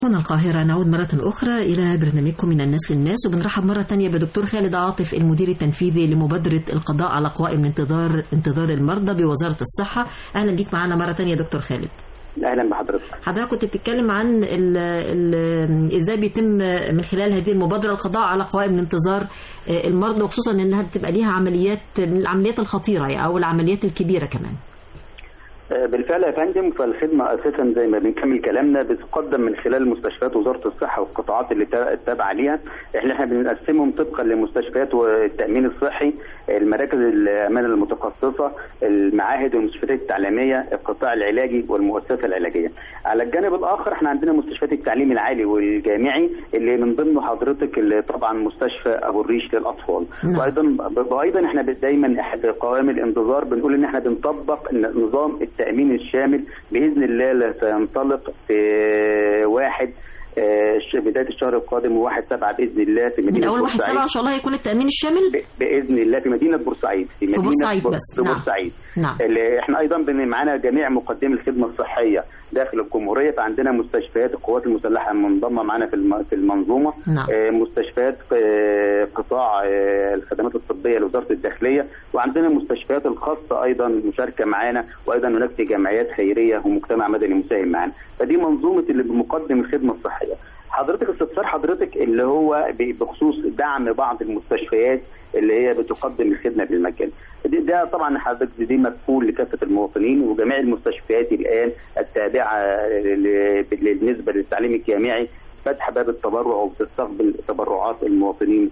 هنا القاهرة نعود مرة أخرى إلى برنامجكم من الناس للناس وبنرحب مرة تانية بدكتور خالد عاطف المدير التنفيذي لمبادرة القضاء على قوائم الانتظار انتظار المرضى بوزارة الصحة أهلا بيك معنا مرة تانية دكتور خالد اهلا بحضرتك حضرتك كنت بتتكلم عن ال ال ازاي بيتم من خلال هذه المبادره القضاء على قوائم الانتظار المرضى وخصوصا انها بتبقى ليها عمليات من العمليات الخطيره او العمليات الكبيره كمان بالفعل يا فندم فالخدمه اساسا زي ما بنكمل كلامنا بتقدم من خلال مستشفيات وزاره الصحه والقطاعات اللي تابعه ليها احنا احنا بنقسمهم طبقا لمستشفيات والتامين الصحي المراكز الامانه المتخصصه المعاهد والمستشفيات التعليميه القطاع العلاجي والمؤسسه العلاجيه على الجانب الاخر احنا عندنا مستشفيات التعليم العالي والجامعي اللي من ضمنه حضرتك اللي طبعا مستشفى ابو الريش للاطفال نعم. وايضا وايضا احنا دايما احد قوائم الانتظار بنقول ان احنا بنطبق نظام التامين الشامل باذن الله سينطلق في واحد بدايه الشهر القادم وواحد سبعة باذن الله في مدينه من اول واحد سبعة ان شاء الله هيكون التامين الشامل باذن الله في مدينه بورسعيد في, في بورسعيد بس في بورسعيد نعم. اللي احنا ايضا معانا جميع مقدمي الخدمه الصحيه داخل الجمهوريه فعندنا مستشفيات القوات المسلحه منضمه معانا في في المنظومه نعم. مستشفيات قطاع الخدمات الطبيه لوزاره الداخليه وعندنا المستشفيات الخاصه ايضا مشاركه معانا وايضا هناك في جمعيات خيريه ومجتمع مدني مساهم معانا فدي منظومه اللي بمقدم الخدمه الصحيه حضرتك استفسار حضرتك اللي هو بخصوص دعم بعض المستشفيات اللي هي بتقدم الخدمه بالمجان ده طبعا حضرتك دي مكفول لكافه المواطنين وجميع المستشفيات الان التابعه بالنسبه للتعليم الجامعي فتح باب التبرع وبتستقبل تبرعات المواطنين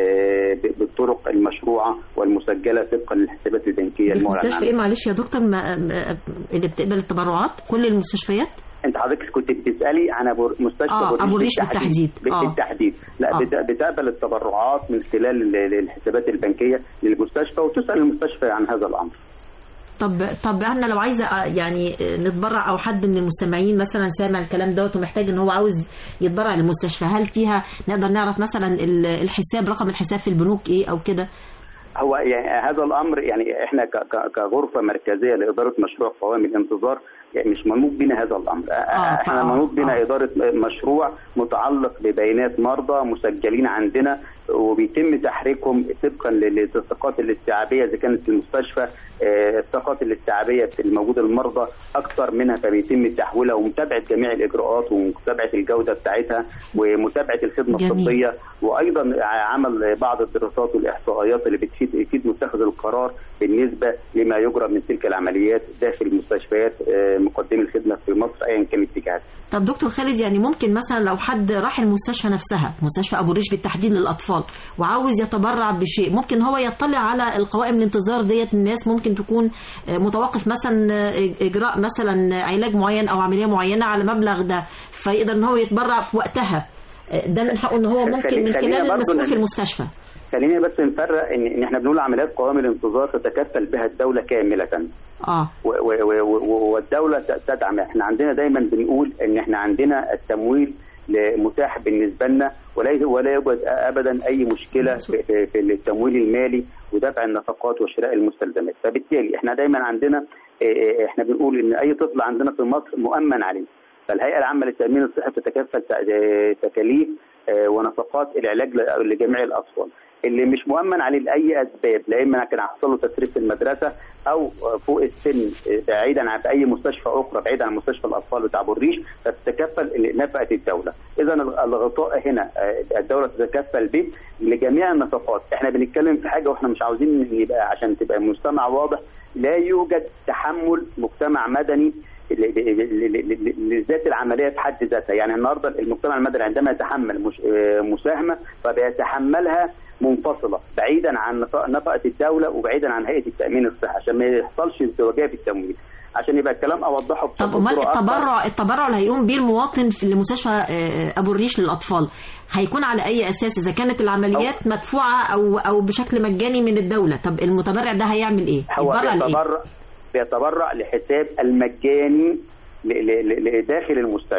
بالطرق المشروعه والمسجله طبقا للحسابات البنكيه المستشفى ايه معلش يا دكتور ما اللي بتقبل التبرعات كل المستشفيات انت حضرتك كنت بتسالي عن مستشفى آه ابو الريش بالتحديد بالتحديد لا آه. بتقبل التبرعات من خلال الحسابات البنكيه للمستشفى وتسال المستشفى عن هذا الامر طب طب انا لو عايزه يعني نتبرع او حد من المستمعين مثلا سامع الكلام دوت ومحتاج ان هو عاوز يتبرع للمستشفى هل فيها نقدر نعرف مثلا الحساب رقم الحساب في البنوك ايه او كده هو يعني هذا الامر يعني احنا كغرفه مركزيه لاداره مشروع قوائم الانتظار يعني مش منوط بنا هذا الامر آه احنا منوط بنا آه. اداره مشروع متعلق ببيانات مرضى مسجلين عندنا وبيتم تحريكهم طبقا للثقات الاستيعابيه اذا كانت في المستشفى الثقات الاستيعابيه في الموجوده المرضى اكثر منها فبيتم تحويلها ومتابعه جميع الاجراءات ومتابعه الجوده بتاعتها ومتابعه الخدمه جميل. الطبيه وايضا عمل بعض الدراسات والاحصائيات اللي بتفيد يفيد متخذ القرار بالنسبه لما يجرى من تلك العمليات داخل مستشفيات مقدمي الخدمه في مصر ايا كان اتجاهاتها. طب دكتور خالد يعني ممكن مثلا لو حد راح المستشفى نفسها مستشفى ابو الريش بالتحديد للاطفال وعاوز يتبرع بشيء ممكن هو يطلع على القوائم الانتظار ديت الناس ممكن تكون متوقف مثلا اجراء مثلا علاج معين او عمليه معينه على مبلغ ده فيقدر ان هو يتبرع في وقتها ده من حقه ان هو ممكن من خلال المسؤول في المستشفى خلينا بس نفرق ان ان احنا بنقول عمليات قوائم الانتظار تتكفل بها الدوله كامله اه والدوله تدعم احنا عندنا دايما بنقول ان احنا عندنا التمويل متاح بالنسبه لنا ولا ولا يوجد ابدا اي مشكله في, في التمويل المالي ودفع النفقات وشراء المستلزمات فبالتالي احنا دايما عندنا احنا بنقول ان اي طفل عندنا في مصر مؤمن عليه فالهيئه العامه للتامين الصحي تتكفل تكاليف ونفقات العلاج لجميع الاطفال اللي مش مؤمن عليه لاي اسباب لا اما كان حصل له تسريب في المدرسه او فوق السن بعيدا عن اي مستشفى اخرى بعيدا عن مستشفى الاطفال بتاع ابو الريش فتتكفل نفقه الدوله اذا الغطاء هنا الدوله تتكفل به لجميع النفقات احنا بنتكلم في حاجه واحنا مش عاوزين يبقى عشان تبقى المجتمع واضح لا يوجد تحمل مجتمع مدني لذات العمليه في حد ذاتها يعني النهارده المجتمع المدني عندما يتحمل مش مساهمه فبيتحملها منفصله بعيدا عن نفقه الدوله وبعيدا عن هيئه التامين الصحي عشان ما يحصلش ازدواجيه في التمويل عشان يبقى الكلام اوضحه طب امال التبرع التبرع اللي هيقوم بيه المواطن في مستشفى ابو الريش للاطفال هيكون على اي اساس اذا كانت العمليات أو مدفوعه او او بشكل مجاني من الدوله طب المتبرع ده هيعمل ايه هو بيتبرع بيتبرع لحساب المجاني داخل المستشفى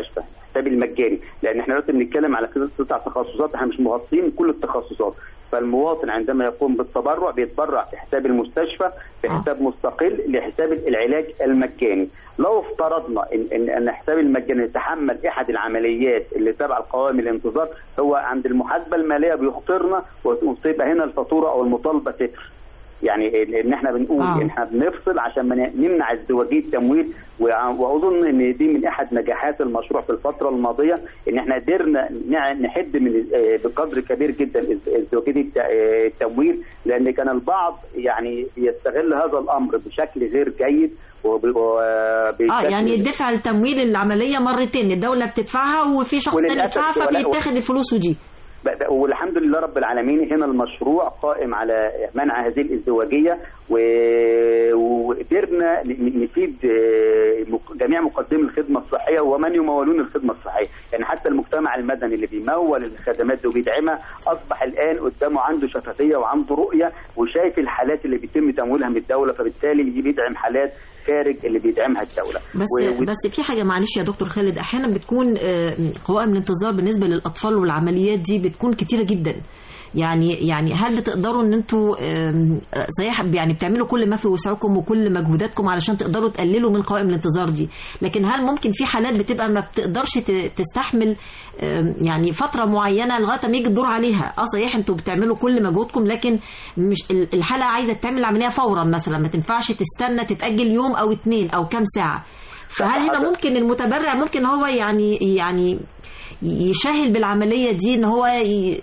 الحساب المجاني لان احنا دلوقتي بنتكلم على كده تسع تخصصات احنا مش مغطين كل التخصصات فالمواطن عندما يقوم بالتبرع بيتبرع في حساب المستشفى في حساب مستقل لحساب العلاج المجاني لو افترضنا ان ان, إن حساب المجاني يتحمل احد العمليات اللي تبع القوائم الانتظار هو عند المحاسبه الماليه بيخطرنا وتبقى هنا الفاتوره او المطالبه صفر يعني ان احنا بنقول آه. ان احنا بنفصل عشان ما نمنع ازدواجيه التمويل وع- واظن ان دي من احد نجاحات المشروع في الفتره الماضيه ان احنا قدرنا نع- نحد من آه، بقدر كبير جدا از- ازدواجيه الت- آه، التمويل لان كان البعض يعني يستغل هذا الامر بشكل غير جيد وب- وبشكل اه يعني دفع التمويل العمليه مرتين الدوله بتدفعها وفي شخص تاني وللأسف يدفعها ولا- فبيتاخد الفلوس ودي ب- ب- والحمد لله رب العالمين هنا المشروع قائم على منع هذه الازدواجيه و- وقدرنا ن- نفيد آه، مق- جميع مقدمي الخدمه الصحيه ومن يمولون الخدمه الصحيه، يعني حتى المجتمع المدني اللي بيمول الخدمات دي وبيدعمها اصبح الان قدامه عنده شفافيه وعنده رؤيه وشايف الحالات اللي بيتم تمويلها من الدوله فبالتالي بيدعم حالات خارج اللي بيدعمها الدوله. بس و- و- بس في حاجه معلش يا دكتور خالد احيانا بتكون آه، قوائم الانتظار بالنسبه للاطفال والعمليات دي بتكون كتيره جدا يعني يعني هل بتقدروا ان انتوا آم، آه، صحيح يعني بتعملوا كل ما في وسعكم وكل مجهوداتكم علشان تقدروا تقللوا من قوائم الانتظار دي لكن هل ممكن في حالات بتبقى ما بتقدرش ت- تستحمل آم، يعني فتره معينه لغايه ما يجي الدور عليها اه صحيح انتوا بتعملوا كل مجهودكم لكن مش ال- الحاله عايزه تعمل العمليه فورا مثلا ما تنفعش تستنى تتاجل يوم او اتنين او كام ساعه فهل هنا هذا- ممكن المتبرع ممكن هو يعني يعني يشهل بالعمليه دي ان هو ي-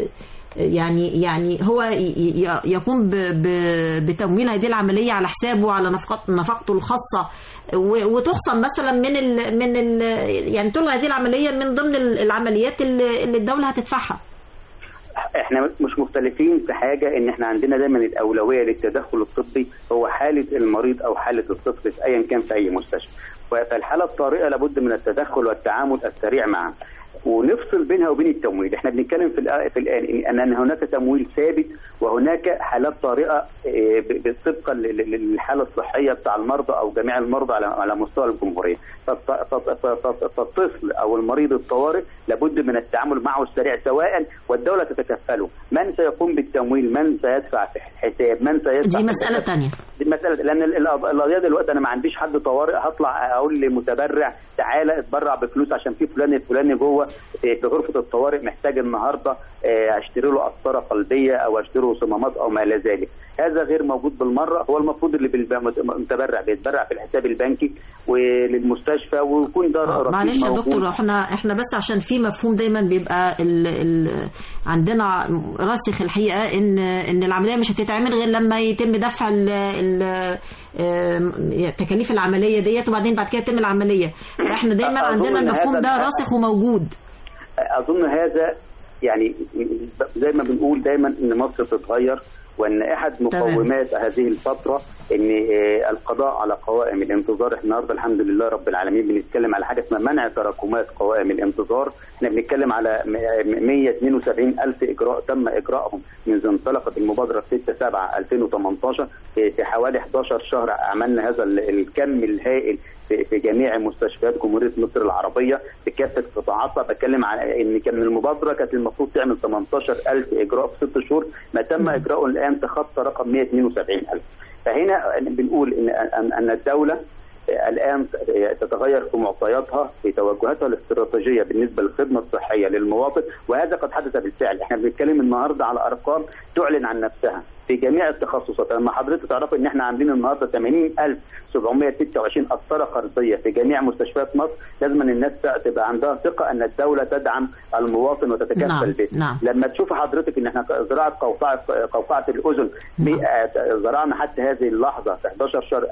يعني يعني هو ي- ي- يقوم ب- ب- بتمويل هذه العمليه على حسابه على نفقات نفقته الخاصه و- وتخصم مثلا من ال من ال يعني تلغى هذه العمليه من ضمن ال- العمليات اللي اللي الدوله هتدفعها احنا مش مختلفين في حاجه ان احنا عندنا دايما الاولويه للتدخل الطبي هو حاله المريض او حاله الطفل في ايا كان في اي مستشفى فالحاله الطارئه لابد من التدخل والتعامل السريع معها ونفصل بينها وبين التمويل احنا بنتكلم في الآ- في الان ان ان هناك تمويل ثابت وهناك حالات طارئه اه، ب- ب- طبقا لل- لل- للحاله الصحيه بتاع المرضى او جميع المرضى على على مستوى الجمهوريه فالط- فالط- فالط- فالطفل او المريض الطوارئ لابد من التعامل معه السريع سواء والدوله تتكفله من سيقوم بالتمويل من سيدفع في الحساب من سيدفع دي في مساله الحساب. تانية دي مسألة لأن ال- ال- القضية دلوقتي أنا ما عنديش حد طوارئ هطلع أقول لمتبرع تعالى اتبرع بفلوس عشان في فلان الفلاني جوه في في غرفة الطوارئ محتاج النهاردة آه، أشتري له قسطرة قلبية أو أشتري له صمامات أو ما إلى ذلك هذا غير موجود بالمرة هو المفروض اللي بالمتبرع بيتبرع في الحساب البنكي وللمستشفى ويكون ده آه، رصيد معلش يا موجود. دكتور احنا احنا بس عشان في مفهوم دايما بيبقى ال ال عندنا راسخ الحقيقه ان ان العمليه مش هتتعمل غير لما يتم دفع ال ال آم، تكاليف العمليه ديت وبعدين بعد كده تتم العمليه فاحنا دايما أظن عندنا إن المفهوم هذا- ده راسخ وموجود اظن هذا يعني زي ما بنقول دايما ان مصر تتغير وان احد مقومات هذه الفتره ان آه، القضاء على قوائم الانتظار احنا النهارده الحمد لله رب العالمين بنتكلم على حاجه اسمها منع تراكمات قوائم الانتظار احنا بنتكلم على م- 172 الف اجراء تم اجراءهم منذ انطلقت المبادره في 6 7 2018 في في حوالي 11 شهر عملنا هذا ال- الكم الهائل في في جميع مستشفيات جمهوريه مصر العربيه بكافه قطاعاتها بتكلم على ان كان المبادره كانت المفروض تعمل 18000 اجراء في ست شهور ما تم اجراؤه الان تخطى رقم 172000 فهنا بنقول ان ان أن الدوله الان تتغير في معطياتها في توجهاتها الاستراتيجيه بالنسبه للخدمه الصحيه للمواطن وهذا قد حدث بالفعل احنا بنتكلم النهارده على ارقام تعلن عن نفسها في جميع التخصصات لما حضرتك تعرفوا ان احنا عندنا النهارده 80726 قسطره قرضيه في جميع مستشفيات مصر لازم أن الناس تبقى عندها ثقه ان الدوله تدعم المواطن وتتكفل نعم، به نعم. لما تشوف حضرتك ان احنا زراعه قوقعه قوقعه الاذن نعم. في آه، زرعنا حتى هذه اللحظه في 11 شهر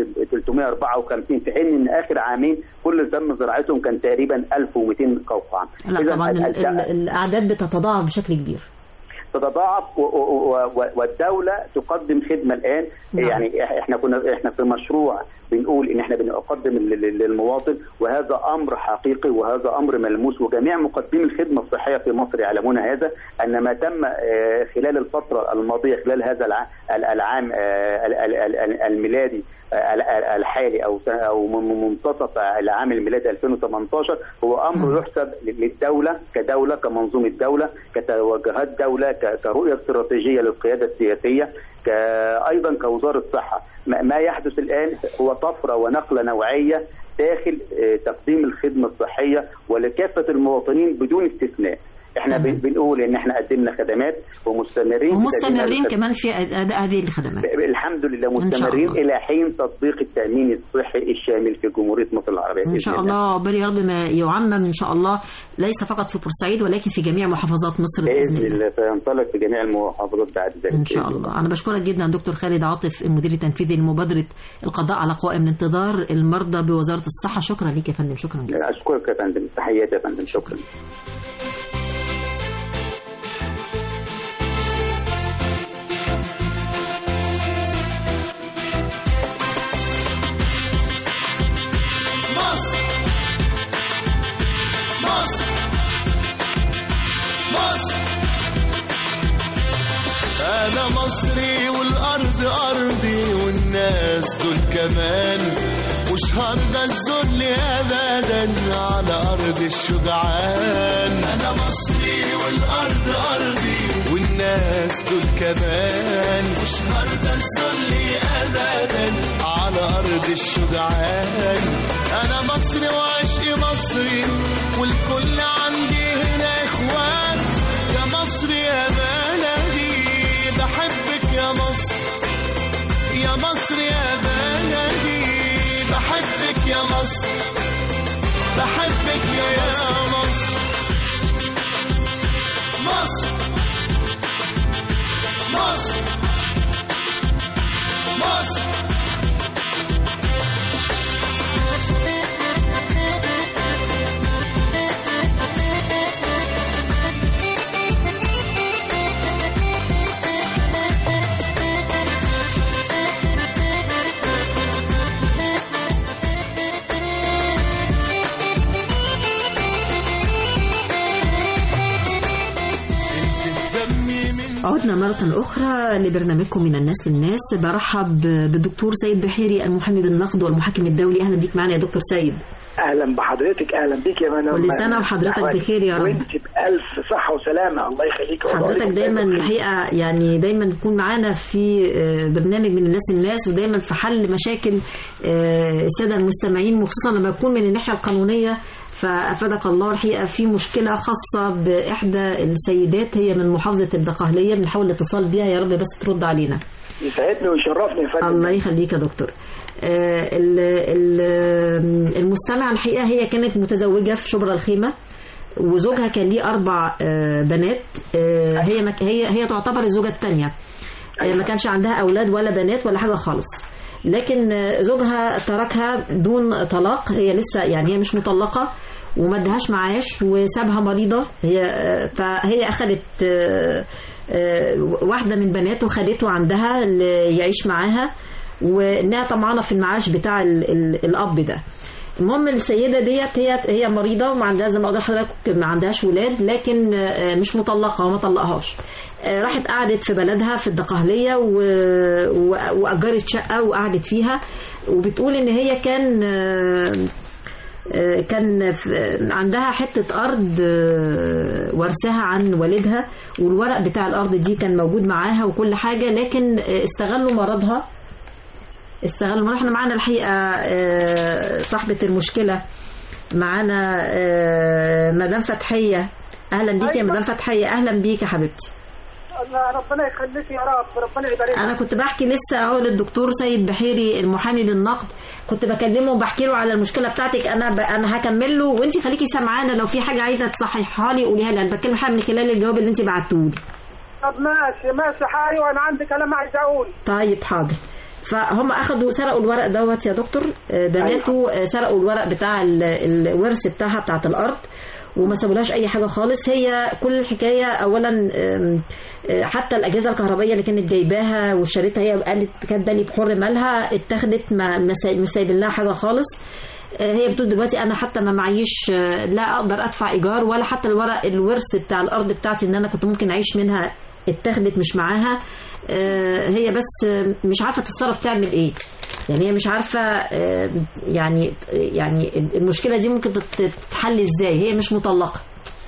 1354 في حين ان اخر عامين كل اللي تم زراعتهم كان تقريبا 1200 قوقعه لا إذن طبعا ال- ال- ال- الاعداد بتتضاعف بشكل كبير تتضاعف و- و- و- والدوله تقدم خدمه الان نعم. يعني إح- احنا كنا احنا في مشروع بنقول ان احنا بنقدم لل- لل- للمواطن وهذا امر حقيقي وهذا امر ملموس وجميع مقدمي الخدمه الصحيه في مصر يعلمون هذا ان ما تم آه، خلال الفتره الماضيه خلال هذا الع- ال- العام آه، ال- ال- ال- ال- الميلادي آه، ال- ال- الحالي او سنة- او من منتصف العام الميلادي 2018 هو امر يحسب للدوله كدوله كمنظومه دوله كتوجهات دوله ك- كرؤيه استراتيجيه للقياده السياسيه ك- ايضا كوزاره صحه ما ما يحدث الان هو طفره ونقله نوعيه داخل آه، تقديم الخدمه الصحيه ولكافه المواطنين بدون استثناء احنا تمام. بن- بنقول ان احنا قدمنا خدمات ومستمرين في تقديم ومستمرين هذه الخدمات. كمان في اداء هذه الخدمات الحمد لله إن شاء مستمرين الله. الى حين تطبيق التامين الصحي الشامل في جمهوريه مصر العربيه ان بإذن شاء الله عقبال يا رب ما يعمم ان شاء الله ليس فقط في بورسعيد ولكن في جميع محافظات مصر باذن الله سينطلق في جميع المحافظات بعد ذلك ان شاء بإذن الله انا بشكرك جدا دكتور خالد عاطف المدير التنفيذي لمبادره القضاء على قوائم الانتظار المرضى بوزاره الصحه شكرا لك يا فندم شكرا جزيلا اشكرك يا فندم تحياتي يا فندم شكرا مصر مصر مصر أنا مصري والأرض أرضي والناس دول كمان مش هرضى الذل أبدا على أرض الشجعان أنا مصري والأرض أرضي والناس دول كمان مش هرضى الذل أبدا على أرض الشجعان أنا مصري وعشقي مصري والكل عندي هنا إخوان يا مصر يا بلدي بحبك يا مصر يا مصر يا بلدي بحبك يا مصر بحبك يا مصر مصر مصر مصر دمي من عدنا مرة أخرى لبرنامجكم من الناس للناس برحب بالدكتور سيد بحيري المحامي بالنقد والمحاكم الدولي أهلا بيك معنا يا دكتور سيد اهلا بحضرتك اهلا بيك يا منى كل سنة وحضرتك بخير يا رب. وانت بالف صحه وسلامه الله يخليك حضرتك دايما الحقيقة يعني دايما تكون معانا في آه، برنامج من الناس للناس ودايما في حل مشاكل آه، السادة المستمعين وخصوصا لما يكون من الناحية القانونية فأفادك الله الحقيقة في مشكلة خاصة بإحدى السيدات هي من محافظة الدقهلية بنحاول الاتصال بيها يا رب بس ترد علينا يسعدني ويشرفني يا فندم الله يخليك يا دكتور آه، ال- ال- المستمع الحقيقة هي كانت متزوجة في شبرا الخيمة وزوجها كان ليه أربع آه، بنات آه، هي مك- هي هي تعتبر الزوجة الثانية آه، ما كانش عندها أولاد ولا بنات ولا حاجة خالص لكن آه، زوجها تركها دون طلاق هي لسه يعني هي مش مطلقة وما ادهاش معاش وسابها مريضة هي آه، فهي أخدت آه، آه، واحدة من بناته خدته عندها ل- يعيش معاها وانها طمعانه في المعاش بتاع ال ال الاب ده المهم السيده ديت هي هي مريضه وما عندها زي ما قلت لحضرتك ما عندهاش ولاد لكن آه، مش مطلقه وما طلقهاش آه، راحت قعدت في بلدها في الدقهليه و- و- واجرت شقه وقعدت فيها وبتقول ان هي كان آه، آه، كان في- عندها حتة أرض آه، ورثها عن والدها والورق بتاع الأرض دي كان موجود معاها وكل حاجة لكن آه، استغلوا مرضها استغلوا مرضها احنا معانا الحقيقة آه، صاحبة المشكلة معانا آه، مدام فتحية أهلا بيك يا أيوة. مدام فتحية أهلا بيك يا حبيبتي الله ربنا يخليك يا رب ربنا يبارك انا كنت بحكي لسه اهو للدكتور سيد بحيري المحامي للنقد كنت بكلمه وبحكي له على المشكله بتاعتك انا ب... انا هكمل له وانت خليكي سامعانا لو في حاجه عايزه تصححها لي قوليها لي انا بتكلم حاجه من خلال الجواب اللي انت بعتيه لي طب ماشي ماشي حالي وانا عندي كلام عايز اقول طيب حاضر فهم اخدوا سرقوا الورق دوت يا دكتور آه، بناته آه، سرقوا الورق بتاع ال- الورث بتاعها بتاعت الارض وما سابولهاش اي حاجه خالص هي كل الحكايه اولا آم، آه، حتى الاجهزه الكهربائيه اللي كانت جايباها واشتريتها هي قالت كاتبه لي بحر مالها اتاخدت ما ما ساي- مش سايبين لها حاجه خالص آه، هي بتقول دلوقتي انا حتى ما معيش آه، لا اقدر ادفع ايجار ولا حتى الورق الورث بتاع الارض بتاعتي ان انا كنت ممكن اعيش منها اتاخدت مش معاها آه، هي بس آه، مش عارفه تتصرف تعمل ايه يعني هي مش عارفه آه، يعني يعني المشكله دي ممكن تت- تتحل ازاي هي مش مطلقه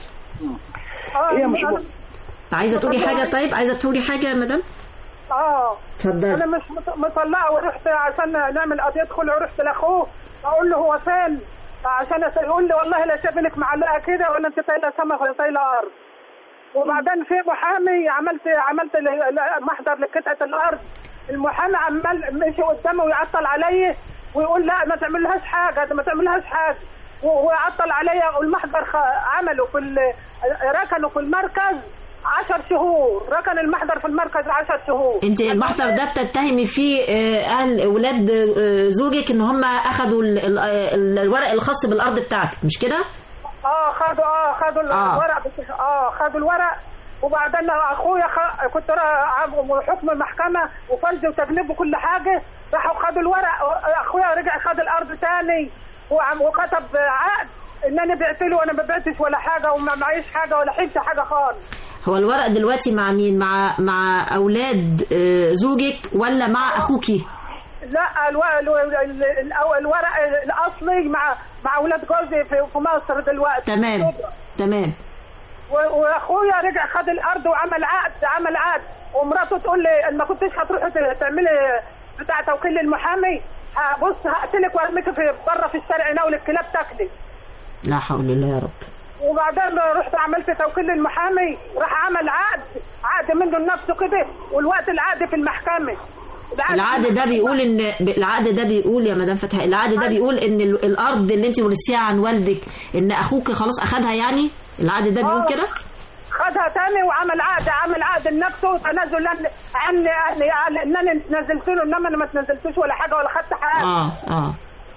اه هي مش أنا- عايزه تقولي حاجه طيب عايزه تقولي حاجه يا مدام اه اتفضلي انا مش مط- مطلقه ورحت عشان نعمل قضيه خلع ورحت لاخوه اقول له هو فين عشان أس- يقول لي والله لا شايفينك معلقه كده ولا انت طايله سمك ولا طايله ارض وبعدين في محامي عملت عملت ل- ل- محضر لقطعه الارض المحامي عمال مشي قدامه ويعطل عليا ويقول لا ما تعملهاش حاجه ده ما تعملهاش حاجه و- ويعطل عليا والمحضر خ- عمله في ال- ركنه في المركز عشر شهور ركن المحضر في المركز عشر شهور انت المحضر ده بتتهمي فيه آه، اهل اولاد آه، زوجك ان هم اخذوا ال- ال- ال- الورق الخاص بالارض بتاعتك مش كده اه خدوا اه خدوا آه. الورق بس اه خدوا الورق وبعدين اخويا خ... كنت را- عم- حكم المحكمه وفرز وتجنيب وكل حاجه راحوا خدوا الورق اخويا رجع خد الارض تاني وعم وكتب عقد ان انا بعت له وانا ما بعتش ولا حاجه وما معيش حاجه ولا حلت حاجه خالص هو الورق دلوقتي مع مين مع مع اولاد آه، زوجك ولا مع اخوكي لا الو... الو... ال- ال- الورق الاصلي مع مع اولاد جوزي في في مصر دلوقتي تمام تمام و- واخويا رجع خد الارض وعمل عقد عمل عقد ومراته تقول لي ان ما كنتش هتروحي ت- تعملي بتاع توكيل المحامي ه- بص هقتلك وارميك في بره في الشارع يناول الكلاب تاكلي لا حول الله يا رب وبعدين رحت عملت توكيل المحامي راح عمل عقد عقد منه لنفسه كده والوقت العقد في المحكمه العقد ده بيقول ان العقد ده بيقول يا مدام فتحي العقد ده بيقول ان ال- الارض اللي انت ورثتيها عن والدك ان اخوك خلاص اخدها يعني العقد ده بيقول آه. كده خدها تاني وعمل عقد عمل عقد لنفسه تنازل عن عني يعني ان انا نزلت له انما انا ما تنزلتوش ولا حاجه ولا خدت حقي اه اه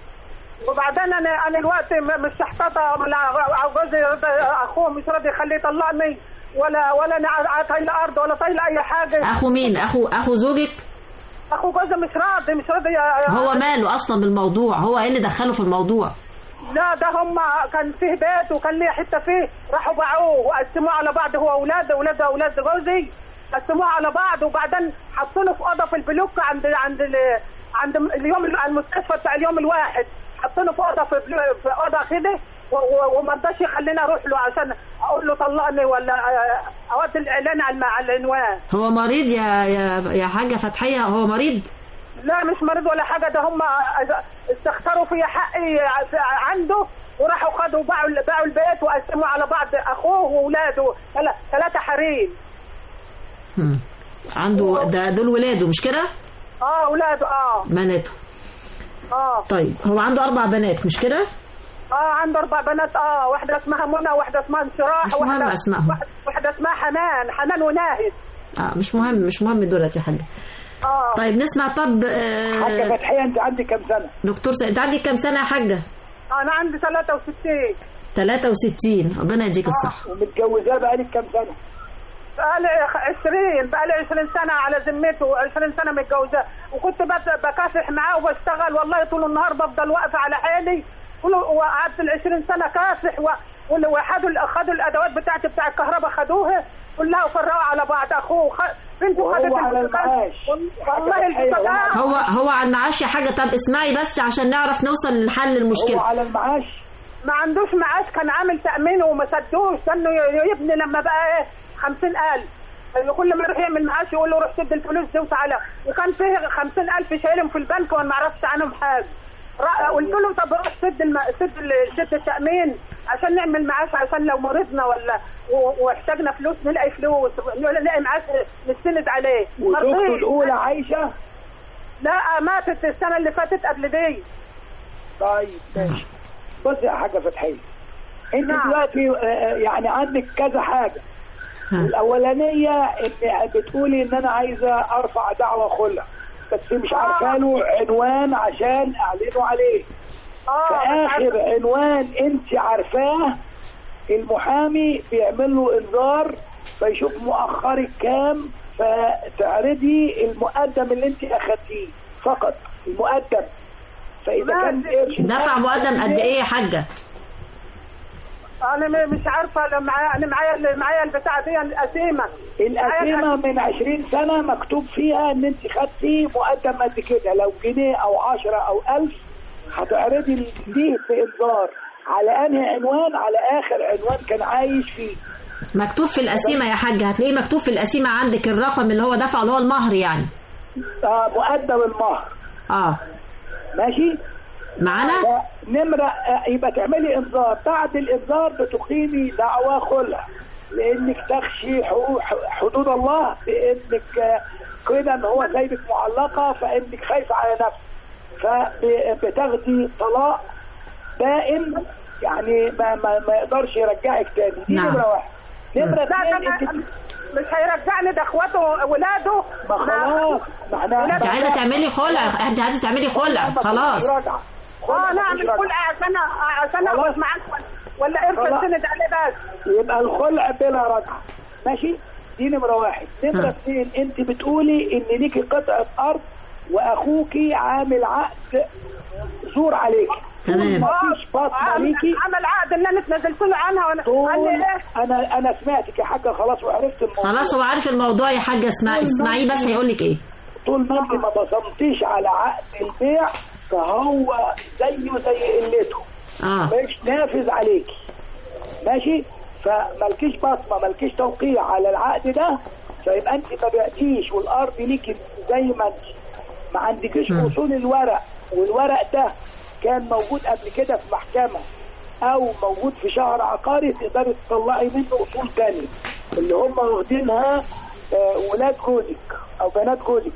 وبعدين انا انا الوقت م- مش محتاطه ولا جوزي رضى- اخوه مش راضي يخليه يطلقني ولا ولا انا ع- طايله ارض ولا طايله اي حاجه اخو مين اخو اخو زوجك اخو جوزي مش راضي مش راضي ي- هو ماله اصلا بالموضوع هو ايه اللي دخله في الموضوع لا ده هم كان فيه بيت وكان ليه حته فيه راحوا باعوه وقسموه على بعض هو واولاد اولاد اولاد جوزي قسموه على بعض وبعدين حطوه في اوضه في البلوك عند عند ال- عند اليوم المستشفى بتاع اليوم الواحد حطينه في اوضه في بلو- في اوضه كده و- و- وما رضاش يخليني اروح له عشان اقول له طلقني ولا آه، اودي الاعلان على الم- على العنوان هو مريض يا يا يا حاجه فتحيه هو مريض لا مش مريض ولا حاجه ده هم استخسروا في حقي عنده وراحوا خدوا باعوا باعوا البيت وقسموا على بعض اخوه واولاده ثلاثه حريم هم. عنده ده دول ولاده مش كده اه اولاده اه بناته اه طيب هو عنده اربع بنات مش كده اه عنده اربع بنات اه واحده اسمها منى واحده اسمها انشراح مش مهم واحده أسمائهم. واحد- واحده اسمها حنان حنان وناهد اه مش مهم مش مهم دولت يا حاجه اه طيب نسمع طب حاجه آه فتحيه انت عندك كام سنه؟ دكتور سيد انت عندك كام سنه يا حاجه انا عندي 63 63 ربنا يديك الصحه ومتجوزاه بقالك كام سنه؟ بقالي 20 بقالي 20 سنة على ذمته و20 سنة متجوزة وكنت بت- بكافح معاه وبشتغل والله طول النهار بفضل واقفة على حالي كل- وقعدت ال 20 سنة كافح و- وال- وخدوا ال- خدوا الأدوات بتاعتي بتاع الكهرباء خدوها كلها وفرقوا على بعض أخوه خ... بنته وهو خدت على البوتاجاز. المعاش. والله حاجة البوتاجاز هو هو على المعاش يا حاجه طب اسمعي بس عشان نعرف نوصل للحل هو المشكله على المعاش ما عندوش معاش كان عامل تأمين وما سدوش استنوا ي- يبني لما بقى ايه 50000 كل ما يروح يعمل معاش يقول له روح سد الفلوس دي وتعالى وكان فيه 50000 شايلهم في البنك وانا ما اعرفش عنهم حاجه را- قلت له طب روح سد الم... سد ال- سد التأمين عشان نعمل معاش عشان لو مرضنا ولا و- واحتاجنا فلوس نلاقي فلوس نلاقي معاش نستند عليه وزوجته مرضيش. الاولى عايشه لا ماتت السنه اللي فاتت قبل دي طيب ماشي بص يا حاجه فتحيه انت نعم. دلوقتي آه، آه، يعني عندك كذا حاجه ها. الاولانيه ان بتقولي ان انا عايزه ارفع دعوه خلع بس مش آه. عارفه له عنوان عشان اعلنوا عليه اه في بس اخر عارفة- عنوان انت عارفاه المحامي بيعمل له انذار فيشوف مؤخرك كام فتعرضي المقدم اللي انت اخدتيه فقط المقدم فاذا كان قرش دفع مقدم قد ايه يا حاجه انا م- مش عارفه انا معايا انا معايا معايا البتاع دي القسيمه القسيمة من 20 سنة مكتوب فيها ان انت خدتي مقدم قد كده لو جنيه او 10 او 1000 هتعرضي ليه بانذار على انهي عنوان على اخر عنوان كان عايش فيه مكتوب في القسيمه يا حاجه هتلاقيه مكتوب في القسيمه عندك الرقم اللي هو دفعه اللي هو المهر يعني آه مقدم المهر اه ماشي معانا نمرة آه، يبقى تعملي انذار بعد الانذار بتقيمي دعوى خلع لانك تخشي حقوق- حدود الله بانك آه، كده ان هو سايبك معلقه فانك خايفه على نفسك فبتاخدي طلاق دائم يعني ما, ما, ما يقدرش يرجعك تاني دي نعم. نمره واحد نمره لا ده اثنين ما- انت مش هيرجعني ده اخواته ولاده ما خلاص معناها انت عايزه تعملي خلع انت عايزه تعملي خلع خلاص رجعة. اه نعمل مفيش رجعة. كل عشان عشان خلاص. اقعد معاك ولا قرش خلاص. سند عليه بس يبقى الخلع بلا رجعة ماشي دي نمرة واحد نمرة ها. اثنين انت بتقولي ان ليكي قطعة ارض واخوكي عامل عقد زور عليك تمام. مفيش بصمة ليكي عمل عقد اللي انا اتنازلت له عنها وانا قال طول لي ايه انا انا سمعتك يا حاجة خلاص وعرفت الموضوع خلاص هو عارف الموضوع يا حاجه اسمعي اسمعيه بس هيقول لك ايه طول ما انت ما بصمتيش على عقد البيع فهو زيه زي قلته اه مش نافذ عليكي ماشي فملكيش بصمه ملكيش توقيع على العقد ده فيبقى انت ما بعتيش والارض ليكي زي ما انت ما عندكيش مم. اصول الورق والورق ده كان موجود قبل كده في محكمه او موجود في شهر عقاري تقدري تطلعي منه اصول تانية اللي هم واخدينها آه، ولاد جوزك او بنات جوزك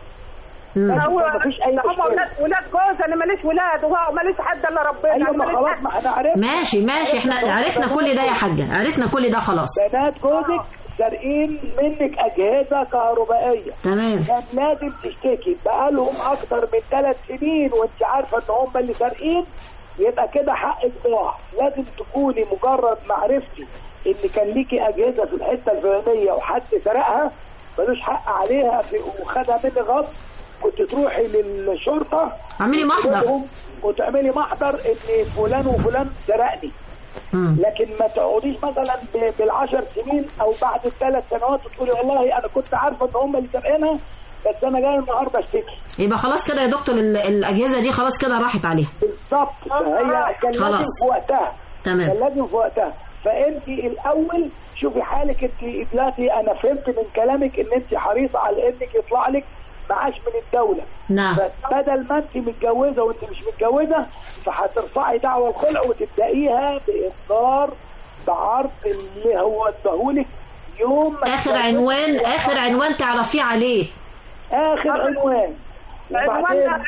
مم. هو مفيش أي ده هم مشكلة. ولاد ولاد جوز انا ماليش ولاد وهو ماليش حد الا ربنا ايوه أنا ما ماليش خلاص حد. ما احنا عرفنا ماشي ماشي احنا عرفنا كل ده يا حاجه عرفنا كل ده خلاص بنات جوزك سارقين منك اجهزه كهربائيه تمام كان لازم تشتكي بقالهم اكتر من ثلاث سنين وانت عارفه ان هم اللي سارقين يبقى كده حقك ضاع لازم تكوني مجرد معرفتي ان كان ليكي اجهزه في الحته الفلانيه وحد سرقها ملوش حق عليها في وخدها مني غصب كنت تروحي للشرطه اعملي محضر وتقولهم- وتعملي محضر ان فلان وفلان سرقني مم. لكن ما تقعديش مثلا ب- بالعشر سنين او بعد الثلاث سنوات وتقولي والله انا كنت عارفه ان هم اللي سابقينها بس انا جاي النهارده اشتكي يبقى خلاص كده يا دكتور ال- الاجهزه دي خلاص كده راحت عليها بالظبط فهي كان لازم خلاص. في وقتها كان تمام لازم في وقتها فانت الاول شوفي حالك انت دلوقتي انا فهمت من كلامك ان انت حريصه على انك يطلع لك معاش من الدوله نعم بس بدل ما انت متجوزه وانت مش متجوزه فهترفعي دعوى الخلع وتبدايها باصدار بعرض اللي هو اداهولك يوم ما اخر تتجوزي. عنوان اخر عنوان تعرفيه عليه اخر عنوان وبعدين عنوانه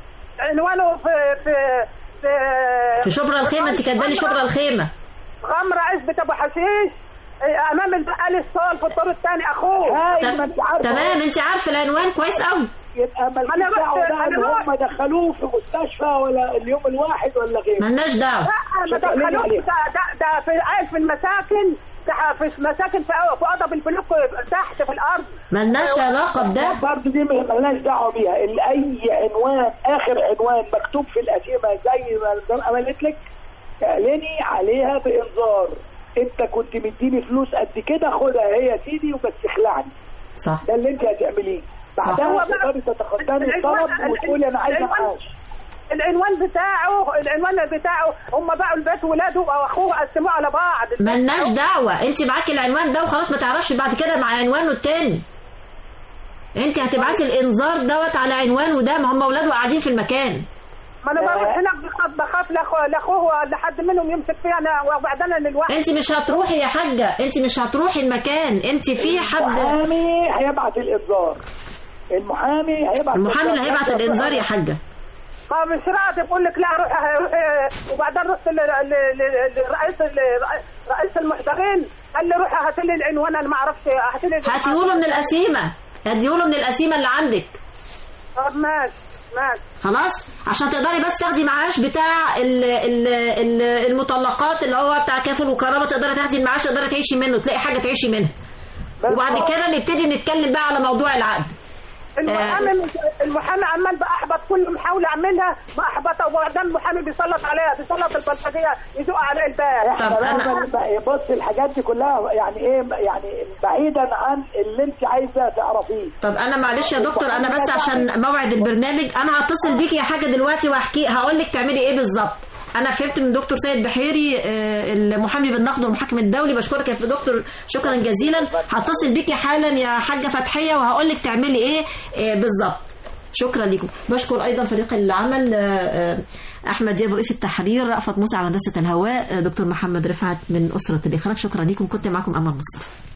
عنوانه في في في في شبرا الخيمه انت كاتبه لي شبرا الخيمه غمرة عزبة ابو حشيش إيه، امام البقال الصال في الدور الثاني اخوه هاي ما انت عارفه تمام انت عارفه العنوان كويس قوي يبقى أنا مالكيش رحت- دعوه بقى ان أنا رحت- هم دخلوه في مستشفى ولا اليوم الواحد ولا غيره ملناش دعوه لا ما شغالين دخلوش عليه. ده ده ده في قاعد في المساكن ده في مساكن في في قضب البلوك تحت في الارض ملناش علاقه بده برضه دي مالناش دعوه بيها ال- اي عنوان اخر عنوان مكتوب في القسيمه زي ما النظام قالت لك اعلني عليها بانذار انت كنت مديني فلوس قد كده خدها هي يا سيدي وبس اخلعني صح ده اللي انت هتعمليه صح. هو بعدها بقى- تقدري تتقدمي العنوان- الطلب وتقولي انا عايزه العنوان- معاش العنوان بتاعه العنوان بتاعه هم باعوا البيت ولاده واخوه قسموه على بعض ملناش دعوه انت معاكي العنوان ده وخلاص ما تعرفش بعد كده مع عنوانه التاني انت هتبعتي الانذار دوت على عنوانه ده ما هم اولاده قاعدين في المكان ما انا بروح هناك بخاف بخاف لأخو- لاخوه لحد منهم يمسك فيا انا وبعدين انا لوحدي انت مش هتروحي يا حاجه انت مش هتروحي المكان انت في حد المحامي هيبعت الانذار المحامي هيبعت المحامي اللي هيبعت الانذار يا حاجه ما مش راضي بقول لك لا روح روح وبعدين رحت ل- ل- ل- لرئيس ال- رئيس المحضرين قال لي روح هات لي العنوان انا ما اعرفش هات لي هاتيهوله من القسيمه هاتيهوله من القسيمه اللي عندك طب ماشي ماشي خلاص عشان تقدري بس تاخدي معاش بتاع ال ال ال المطلقات اللي هو بتاع كافل وكرامه تقدري تاخدي المعاش تقدري تعيشي منه تلاقي حاجه تعيشي منها وبعد كده نبتدي نتكلم بقى على موضوع العقد المحامي المحامي عمال باحبط كل محاوله اعملها باحبطها وبعدين المحامي بيسلط عليها بيسلط البلطجيه يزق على الباب طب انا بص الحاجات دي كلها يعني ايه يعني بعيدا عن اللي انت عايزه تعرفيه طب انا معلش يا دكتور انا بس عشان موعد البرنامج انا هتصل بيكي يا حاجه دلوقتي واحكي هقول لك تعملي ايه بالظبط انا فهمت من دكتور سيد بحيري آه، المحامي بالنقد والمحاكم الدولي بشكرك يا دكتور شكرا جزيلا هتصل بيكي حالا يا حاجه فتحيه وهقول لك تعملي ايه آه، بالظبط شكرا لكم بشكر ايضا فريق العمل آه، آه، احمد دياب رئيس التحرير رأفت موسى على هندسه الهواء آه، دكتور محمد رفعت من اسره الاخراج شكرا لكم كنت معكم امل مصطفى